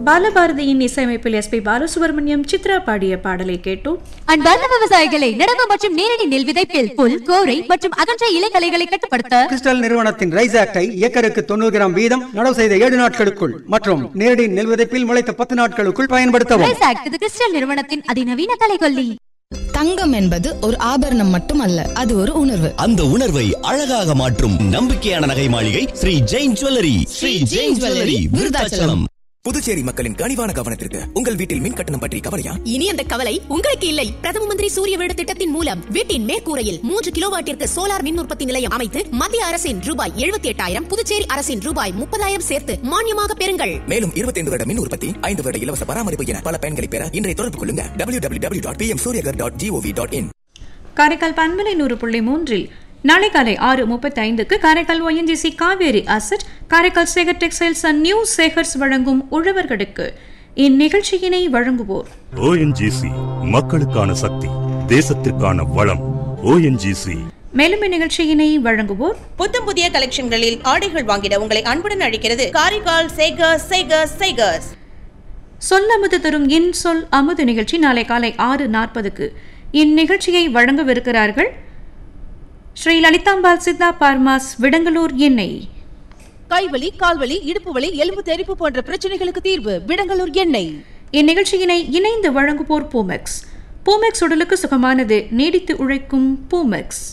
பாலபாரதியின் இசையமைப்பில் S B Balasubramaniam Chitra பாடிய பாடலை கேட்டோம் அன்பார்ந்த விவசாயிகளை நடவு மற்றும் நேரடி நெல் விதைப்பில் புல் கோரை மற்றும் அகன்ற இலைகளைகளை கட்டுப்படுத்த கிறிஸ்டல் நிறுவனத்தின் ரைஸ் ஆக்டை ஏக்கருக்கு தொண்ணூறு கிராம் வீதம் நடவு செய்த ஏழு நாட்களுக்குள் மற்றும் நேரடி நெல் விதைப்பில் முளைத்த பத்து நாட்களுக்குள் பயன்படுத்தவும் ரைஸ் ஆக்ட் இது கிறிஸ்டல் நிறுவனத்தின் அதிநவீன கலைகொல்லி தங்கம் என்பது ஒரு ஆபரணம் மட்டுமல்ல அது ஒரு உணர்வு அந்த உணர்வை அழகாக மாற்றும் நம்பிக்கையான நகை மாளிகை ஸ்ரீ ஜெயின் ஜுவல்லரி ஸ்ரீ ஜெயின் ஜுவல்லரி விருதாச்சலம் புதுச்சேரி மக்களின் கனிவான கவனத்திற்கு உங்கள் வீட்டில் மின் கட்டணம் பற்றி கவலையா இனி அந்த கவலை உங்களுக்கு இல்லை பிரதம மந்திரி சூரிய வீடு திட்டத்தின் மூலம் வீட்டின் மேற்கூரையில் மூன்று கிலோவாட்டிற்கு சோலார் மின் உற்பத்தி நிலையம் அமைத்து மத்திய அரசின் ரூபாய் எழுபத்தி எட்டாயிரம் புதுச்சேரி அரசின் ரூபாய் முப்பதாயிரம் சேர்த்து மானியமாக பெறுங்கள் மேலும் 25 வருட மின் உற்பத்தி ஐந்து வருட இலவச பராமரிப்பு என பல பயன்களை பெற இன்றைய தொடர்பு கொள்ளுங்க W W W dot P M Suryaghar dot gov dot in Karaikal பண்பலை நூறு புள்ளி மூன்றில் நாளை காலை ஆறு முப்பத்தி ஐந்துக்கு Karaikal ONGC Kaveri asset Karaikal Sekar textiles and new Sekars வழங்கும் உழவர்களுக்கு இந்நிகழ்ச்சியினை வழங்குவோர் ஓஎன்ஜிசி மக்களுக்கான சக்தி தேசத்திற்கான வளம் ஓஎன்ஜிசி மேலும் இந்நிகழ்ச்சியினை வழங்குவோர் புத்தம் புதிய கலெக்ஷன்களில் ஆடைகள் வாங்கிட உங்களை அன்புடன் அழைக்கிறது காரைக்கால் சேகர்ஸ் சேகர்ஸ் சேகர்ஸ் சொல் அமுது தரும் இன் சொல் அமுது நிகழ்ச்சி நாளை காலை ஆறு நாற்பதுக்கு இந்நிகழ்ச்சியை வழங்கவிருக்கிறார்கள் ஸ்ரீ லலிதாம்பாள் சித்தா பார்மாஸ் விடங்கலூர் எண்ணெய் கைவலி கால்வலி இடுப்பு வலி எலும்பு தெறிப்பு போன்ற பிரச்சனைகளுக்கு தீர்வு விடங்கலூர் எண்ணெய் இந்நிகழ்ச்சியினை இணைந்து வழங்குவோர் பூமெக்ஸ் பூமெக்ஸ் உடலுக்கு சுகமானது நீடித்து உழைக்கும் பூமெக்ஸ்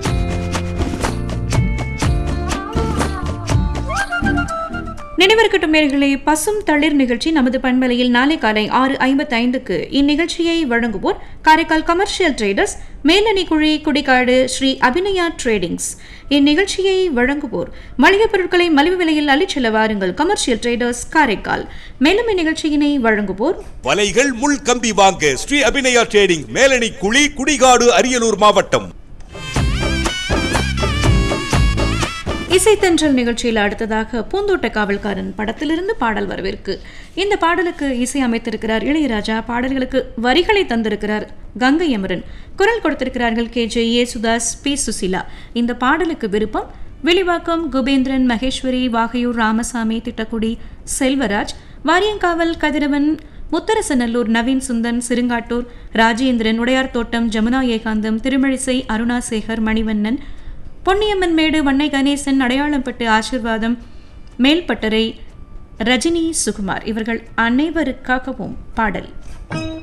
நினைவிருக்கட்டும் நேர்களே பசும் தளிர் நிகழ்ச்சி நமது பண்பலையில் நாளை காலை ஆறு ஐம்பத்தி ஐந்துக்கு இந்நிகழ்ச்சியை வழங்குவோர் காரைக்கால் கமர்ஷியல் ட்ரேடர்ஸ் மேலணி குழி குடிகாடு ஸ்ரீ அபிநயா ட்ரேடிங்ஸ் இந்நிகழ்ச்சியை வழங்குவோர் மளிகைப் பொருட்களை மலிவு விலையில் அள்ளிச் வாருங்கள் கமர்ஷியல் ட்ரேடர்ஸ் காரைக்கால் மேலும் இந்நிகழ்ச்சியினை வழங்குவோர் வலைகள் முள் கம்பி வாங்க ஸ்ரீ அபிநயா ட்ரேடிங் மேலணி குழி குடிகாடு அரியலூர் மாவட்டம் இசைத்தன்றல் நிகழ்ச்சியில் அடுத்ததாக பூந்தோட்ட காவல்காரன் படத்திலிருந்து பாடல் வரவிருக்கு இந்த பாடலுக்கு இசை அமைத்திருக்கிறார் இளையராஜா பாடல்களுக்கு வரிகளை தந்திருக்கிறார் கங்கை அமரன் குரல் கொடுத்திருக்கிறார்கள் K J Yesudas P Susheela இந்த பாடலுக்கு விருப்பம் விழிவாக்கம் குபேந்திரன் மகேஸ்வரி வாகையூர் ராமசாமி திட்டக்குடி செல்வராஜ் வாரியங்காவல் கதிரவன் முத்தரசநல்லூர் நவீன் சுந்தன் சிறுங்காட்டூர் ராஜேந்திரன் உடையார் தோட்டம் ஜமுனா ஏகாந்தம் திருமழிசை அருணாசேகர் மணிவண்ணன் பொன்னியம்மன் மேடு வண்ணை கணேசன் அடையாளம்பட்டு ஆசிர்வாதம் மேல்பட்டறை ரஜினி சுகுமார் இவர்கள் அனைவருக்காகவும் பாடல்